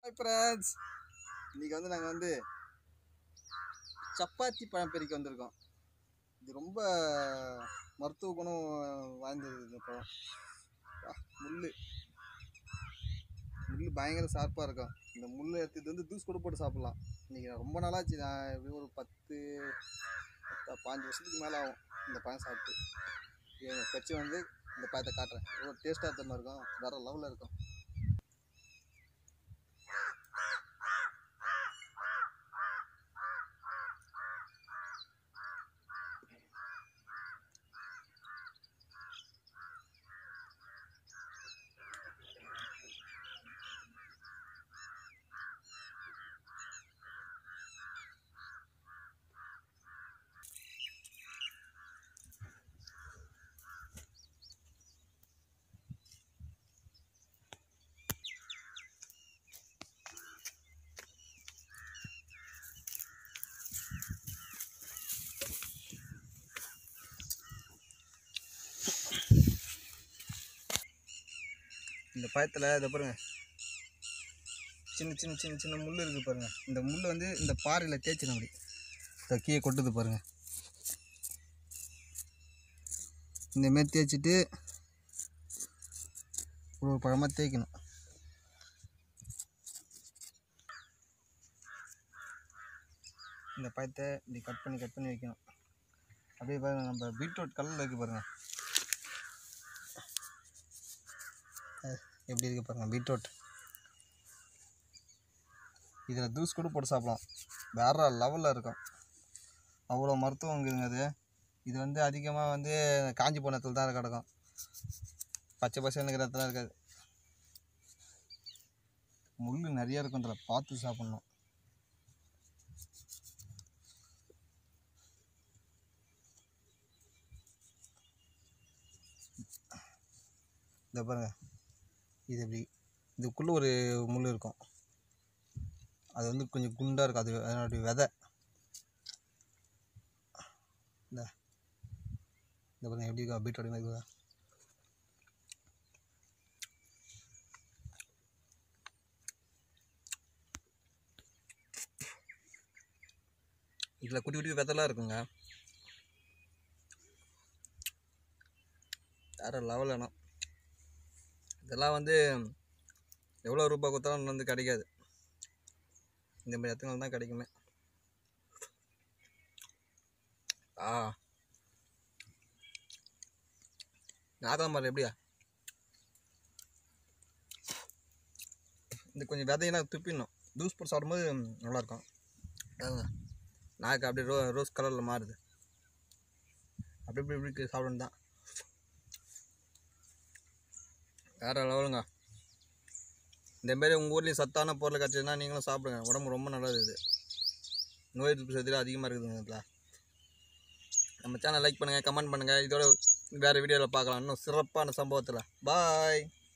friends இன்னைக்கு வந்து நாங்கள் வந்து சப்பாத்தி பழம் பெருக்கி வந்திருக்கோம் இது ரொம்ப மருத்துவ குணம் வாய்ந்தது இந்த பழம் வா, முள்ளு முள்ளு பயங்கர ஷார்ப்பாக இருக்கும் இந்த முள்ளு எடுத்துட்டு வந்து ஜூஸ் கூட போட்டு சாப்பிட்லாம் இன்னைக்கு நான் ரொம்ப நாளாச்சு நான் எப்படியும் ஒரு பத்து பத்து, பாஞ்சு வருஷத்துக்கு மேலே ஆகும் இந்த பழம் சாப்பிட்டு எங்கள் கட்சி வந்து இந்த பழத்தை காட்டுறேன் எவ்வளோ டேஸ்ட்டாக இருக்க மாதிரி இருக்கும் வேறு லெவலில் இருக்கும் இந்த பழத்தில் இதை பாருங்க சின்ன சின்ன சின்ன சின்ன முள் இருக்குது பாருங்க இந்த முள் வந்து இந்த பாறையில் தேய்ச்சிடும் அப்படி இந்த கீழே கொட்டுது பாருங்க இந்த மாரி தேய்ச்சிட்டு ஒரு ஒரு பழமாக தேய்க்கணும் இந்த பழத்தை இப்படி கட் பண்ணி கட் பண்ணி வைக்கணும் அப்படியே பாருங்க நம்ம பீட்ரூட் கலரில் இருக்குது பாருங்க அஹ் எப்படி இருக்கு பாருங்க பீட்ரூட் இதில் ஜூஸ் கூட போட்டு சாப்பிடலாம் வேற லெவலில் இருக்கும் அவ்வளோ மருத்துவம் இருக்குதுங்க அது இது வந்து அதிகமாக வந்து காஞ்சி போன இடத்துல தான் கிடக்கும் பச்சை பசங்க இருக்கிற இடத்துல இருக்காது முள் நிறைய இருக்கும் இதில் பார்த்து சாப்பிட்ணும் இந்த பாருங்க இது எப்படி இதுக்குள்ளே ஒரு முள் இருக்கும் அது வந்து கொஞ்சம் குண்டாக இருக்கும் அது அதனுடைய விதை இந்த இந்த பாருங்க எப்படி இருக்கா பீட்ரோட மாதிரி இருக்குதா இதில் குட்டி குட்டி விதெல்லாம் இருக்குங்க வேறு லெவல் வேணும் இதெல்லாம் வந்து எவ்வளோ ரூபாய் கொடுத்தாலும் வந்து கிடைக்காது இந்த மாதிரி இடத்துல தான் கிடைக்குமே ஆ நாகலாம் மரம் எப்படியா இந்த கொஞ்சம் விதையெல்லாம் துப்பிடணும் ஜூஸ் போட்டு சாப்பிடும்போது நல்லாயிருக்கும் அதாங்க நாக்கு அப்படியே ரோ ரோஸ் கலரில் மாறுது அப்படி இப்படி இப்படி சாப்பிடணும் தான் வேறு லெவலுங்க இந்த மாரி உங்கள் ஊர்லேயும் சத்தான பொருள் கிடச்சதுன்னா நீங்களும் சாப்பிடுங்க உடம்பு ரொம்ப நல்லது இது நோய் எதிர்ப்பு சக்தியில் அதிகமாக இருக்குதுங்க இதில் நம்ம சேனல் லைக் பண்ணுங்கள் கமெண்ட் பண்ணுங்கள் இதோட வேறு வீடியோவில் பார்க்கலாம் இன்னும் சிறப்பான சம்பவத்தில் பாய்